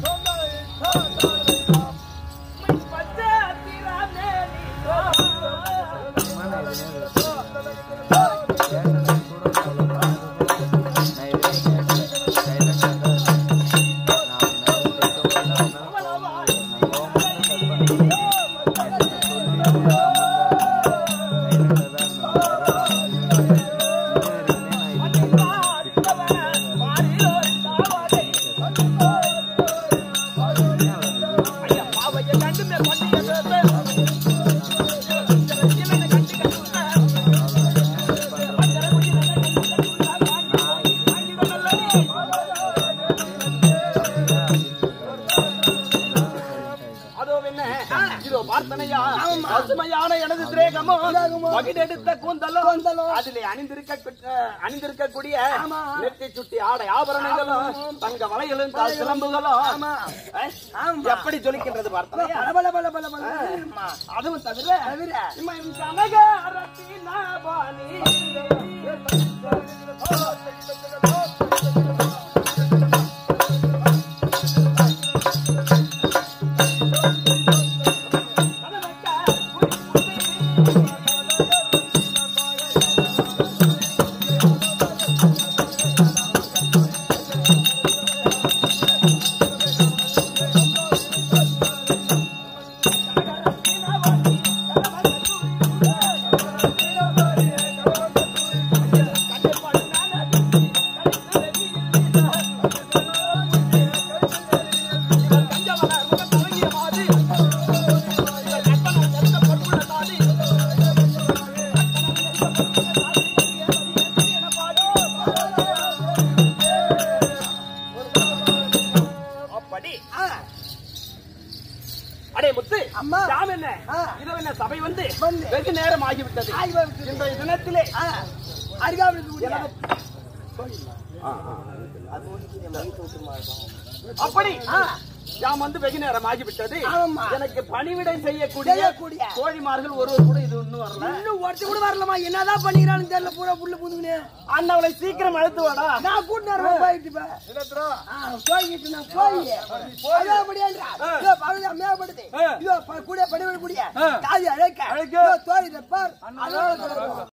Speaker 2: அதோ என்ன இதோ பார்த்தனையா பசுமையான எனது திரேகமும் மகிழெடுத்த கூந்தலும்
Speaker 1: கூந்தலும்.
Speaker 2: அதிலே அணிந்திருக்க அணிந்திருக்கக்கூடிய நெத்தி சுட்டி ஆடை ஆபரணங்களும் தங்க வளையலும் கால் சிலம்புகளும்
Speaker 1: ஆமா.
Speaker 2: அஹ்,
Speaker 1: ஆமா.
Speaker 2: எப்படி ஜொலிக்கின்றது பார்த்தனையா
Speaker 1: பல பல பல பல பல
Speaker 2: ஆமா. அதுவும் தவிர
Speaker 1: தவிர.
Speaker 2: இம்மன் கனகரத்தின பாணி. அப்படி
Speaker 1: ஆ,
Speaker 2: அடே முத்து
Speaker 1: அம்மா.
Speaker 2: யாம் என்ன
Speaker 1: ஆ.
Speaker 2: இதோ என்ன சபை வந்து
Speaker 1: வந்து.
Speaker 2: வெகு நேரம் ஆகிவிட்டது
Speaker 1: ஆகி வருகிறது.
Speaker 2: இன்றைய தினத்திலே
Speaker 1: ஆ, அருகாமல் இருக்கக்கூடிய
Speaker 2: அப்படி
Speaker 1: ஆ,
Speaker 2: யாம் வந்து வெகு நேரம் ஆகிவிட்டது
Speaker 1: ஆமா.
Speaker 2: எனக்கு பணிவிடை செய்யக்கூடிய
Speaker 1: செய்யக்கூடிய.
Speaker 2: தோழிமார்கள் ஒருவர் கூட இது இன்னும் வரல
Speaker 1: இன்னும் ஒருத்தர் கூட வரலமா என்னதான் பண்ணிக்கிறான்னு தெரியல பூரா புல்லு புதுங்குன்னு
Speaker 2: அண்ணவளை சீக்கிரம் அழுத்து வாடா
Speaker 1: நான் கூட்டு நேரம் போயிட்டு இப்ப.
Speaker 3: என்னத்துறா
Speaker 1: ஆ, போய்கிட்டு நான் போய் அதோ அப்படியேன்றா. இதோ பகுதியா மேம்படுது. இதோ ப- கூட படிவக்கூடிய தாதி அழைக்க
Speaker 2: அழைக்க.
Speaker 1: இதோ தோழி பார் அதோட